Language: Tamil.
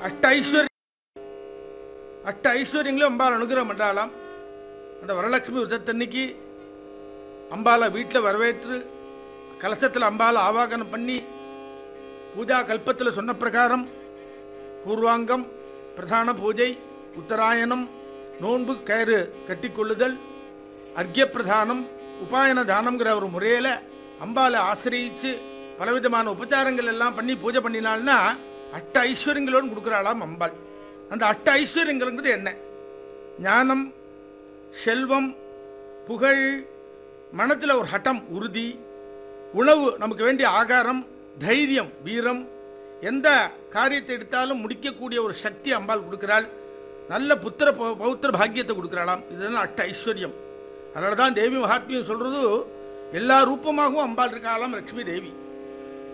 அஷ்ட ஐஸ்வர்ய அஷ்ட ஐஸ்வர்யங்களும் அம்பாள் அனுகிரகம் பண்ணாலாம் அந்த வரலட்சுமி விரதத்தன்னைக்கு அம்பாலை வீட்டில் வரவேற்று கலசத்தில் அம்பாலை ஆவாகனம் பண்ணி பூஜா கல்பத்தில் சொன்ன பிரகாரம் பூர்வாங்கம் பிரதான பூஜை உத்தராயணம் நோன்பு கயிறு கட்டிக்கொள்ளுதல் அர்க்கிய பிரதானம் உபாயன தானம்ங்கிற ஒரு முறையில் அம்பாலை ஆசிரியிச்சு பலவிதமான உபச்சாரங்கள் எல்லாம் பண்ணி பூஜை பண்ணினால்னா அஷ்ட ஐஸ்வர்யங்களோடு கொடுக்குறாளாம் அம்பாள் அந்த அஷ்ட ஐஸ்வர்யங்கள்ங்கிறது என்ன ஞானம் செல்வம் புகழ் மனத்தில் ஒரு ஹட்டம் உறுதி உணவு நமக்கு வேண்டிய ஆகாரம் தைரியம் வீரம் எந்த காரியத்தை எடுத்தாலும் முடிக்கக்கூடிய ஒரு சக்தி அம்பாள் கொடுக்கிறாள் நல்ல புத்திர பௌ- பௌத்திர பாக்கியத்தை கொடுக்குறாளாம் இதுதான் அட்ட ஐஸ்வர்யம் அதனால தான் தேவி மகாத்மியம் சொல்கிறது எல்லா ரூபமாகவும் அம்பாள் இருக்காளாம் லக்ஷ்மி தேவி